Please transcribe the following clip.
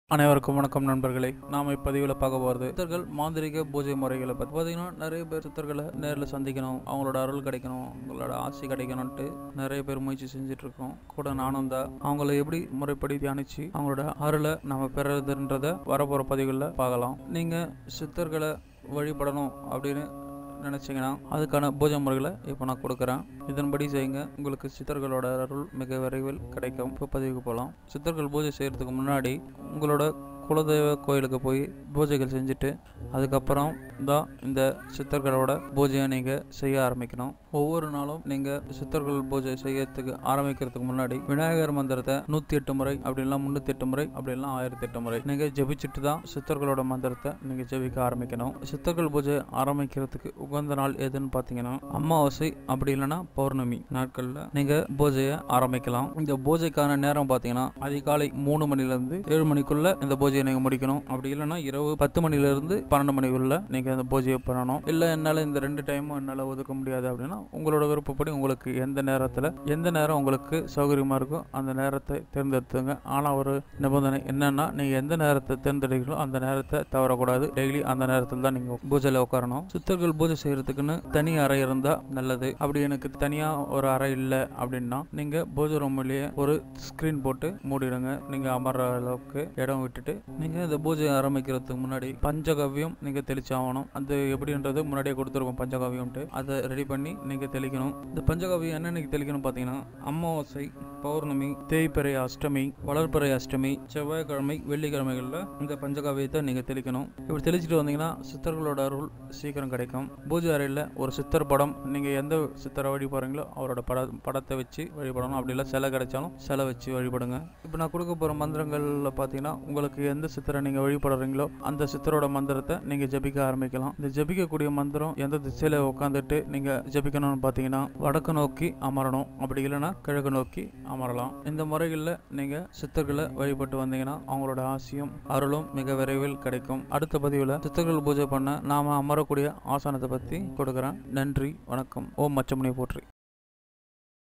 அனைவருக்கும் வணக்கம் நண்பர்களே நாம இப்பதிவில் பார்க்க போகிறது சித்தர்கள் மாந்திரிக பூஜை முறைகளை பற்றி பார்த்தீங்கன்னா நிறைய பேர் சித்தர்களை நேரில் சந்திக்கணும் அவங்களோட அருள் கிடைக்கணும் அவங்களோட ஆசை கிடைக்கணும்ட்டு நிறைய பேர் முயற்சி செஞ்சுட்டு இருக்கோம் கூட நானும் தான் அவங்கள எப்படி முறைப்படி தியானிச்சு அவங்களோட அருளை நம்ம பெறதுன்றத வரப்போகிற பதிவுகளில் பார்க்கலாம் நீங்கள் சித்தர்களை வழிபடணும் அப்படின்னு நினச்சிங்கன்னா அதுக்கான பூஜை முறைகளை இப்போ நான் கொடுக்குறேன் இதன்படி செய்யுங்க உங்களுக்கு சித்தர்களோட அருள் மிக விரைவில் கிடைக்கும் இப்போ பதிவுக்கு போகலாம் சித்தர்கள் பூஜை செய்கிறதுக்கு முன்னாடி உங்களோட குலதெய்வ கோயிலுக்கு போய் பூஜைகள் செஞ்சுட்டு அதுக்கப்புறம் தான் இந்த சித்தர்களோட பூஜையை நீங்கள் செய்ய ஆரம்பிக்கணும் ஒவ்வொரு நாளும் நீங்கள் சித்தர்கள் பூஜை செய்யறதுக்கு ஆரம்பிக்கிறதுக்கு முன்னாடி விநாயகர் மந்திரத்தை நூற்றி எட்டு முறை அப்படின்லாம் முந்நூற்றி எட்டு முறை அப்படின்லாம் ஆயிரத்தி எட்டு முறை நீங்கள் ஜெபிச்சுட்டு தான் சித்தர்களோட மந்திரத்தை நீங்கள் ஜெபிக்க ஆரம்பிக்கணும் சித்தர்கள் பூஜை ஆரம்பிக்கிறதுக்கு உகந்த நாள் எதுன்னு பார்த்தீங்கன்னா அமாவாசை அப்படி இல்லைன்னா பௌர்ணமி நாட்களில் நீங்கள் பூஜையை ஆரம்பிக்கலாம் இந்த பூஜைக்கான நேரம் பார்த்தீங்கன்னா அதிகாலை மூணு மணிலேருந்து ஏழு மணிக்குள்ள இந்த பூஜையை நீங்கள் முடிக்கணும் அப்படி இல்லைன்னா இரவு பத்து மணிலேருந்து பன்னெண்டு மணிக்குள்ள நீங்கள் இந்த பூஜையை பண்ணணும் இல்லை என்னால் இந்த ரெண்டு டைமும் என்னால் ஒதுக்க முடியாது அப்படின்னா உங்களோட விருப்பப்படி உங்களுக்கு எந்த நேரத்தில் எந்த நேரம் உங்களுக்கு சௌகரியமாக இருக்கோ அந்த நேரத்தை தேர்ந்தெடுத்துங்க ஆனால் ஒரு நிபந்தனை என்னன்னா நீங்கள் எந்த நேரத்தை தேர்ந்தெடுக்கிறீங்களோ அந்த நேரத்தை தவறக்கூடாது டெய்லி அந்த நேரத்தில் தான் நீங்கள் பூஜையில் உட்காரணும் சித்தர்கள் பூஜை செய்யறதுக்குன்னு தனி அறை இருந்தால் நல்லது அப்படி எனக்கு தனியாக ஒரு அறை இல்லை அப்படின்னா நீங்கள் பூஜை ரூம்லேயே ஒரு ஸ்க்ரீன் போட்டு மூடிடுங்க நீங்கள் அமர்ற அளவுக்கு இடம் விட்டுட்டு நீங்கள் இந்த பூஜை ஆரம்பிக்கிறதுக்கு முன்னாடி பஞ்சகவ்யம் நீங்கள் தெளிச்சாகணும் அது எப்படின்றது முன்னாடியே கொடுத்துருக்கோம் பஞ்சகவ்யம்ட்டு அதை ரெடி பண்ணி நீங்கள் தெளிக்கணும் இந்த பஞ்சகவ்யம் என்னென்னைக்கு தெளிக்கணும் பார்த்தீங்கன்னா அமாவாசை பௌர்ணமி தேய்பிறை அஷ்டமி வளர்பிறை அஷ்டமி செவ்வாய்க்கிழமை வெள்ளிக்கிழமைகளில் இந்த பஞ்சகாவியத்தை நீங்கள் தெளிக்கணும் இப்படி தெளிச்சிட்டு வந்தீங்கன்னா சித்தர்களோட அருள் சீக்கிரம் கிடைக்கும் பூஜை அறையில் ஒரு சித்தர் படம் நீங்கள் எந்த சித்தரை வழிபடுறீங்களோ அவரோட பட படத்தை வச்சு வழிபடணும் அப்படி இல்லை சிலை கிடைச்சாலும் சிலை வச்சு வழிபடுங்க இப்போ நான் கொடுக்க போகிற மந்திரங்களில் பார்த்தீங்கன்னா உங்களுக்கு எந்த சித்தரை நீங்கள் வழிபடுறீங்களோ அந்த சித்தரோட மந்திரத்தை நீங்கள் ஜபிக்க ஆரம்பிக்கலாம் இந்த ஜபிக்கக்கூடிய மந்திரம் எந்த திசையில் உட்காந்துட்டு நீங்கள் ஜபிக்கணும்னு பார்த்தீங்கன்னா வடக்கு நோக்கி அமரணும் அப்படி இல்லைன்னா கிழக்கு நோக்கி அமரலாம் இந்த முறைகளில் நீங்கள் சித்தர்களை வழிபட்டு வந்தீங்கன்னா அவங்களோட ஆசையும் அருளும் மிக விரைவில் கிடைக்கும் அடுத்த பதிவில் சித்தர்கள் பூஜை பண்ண நாம அமரக்கூடிய ஆசனத்தை பற்றி கொடுக்குறேன் நன்றி வணக்கம் ஓம் மச்சமுனியை போற்றி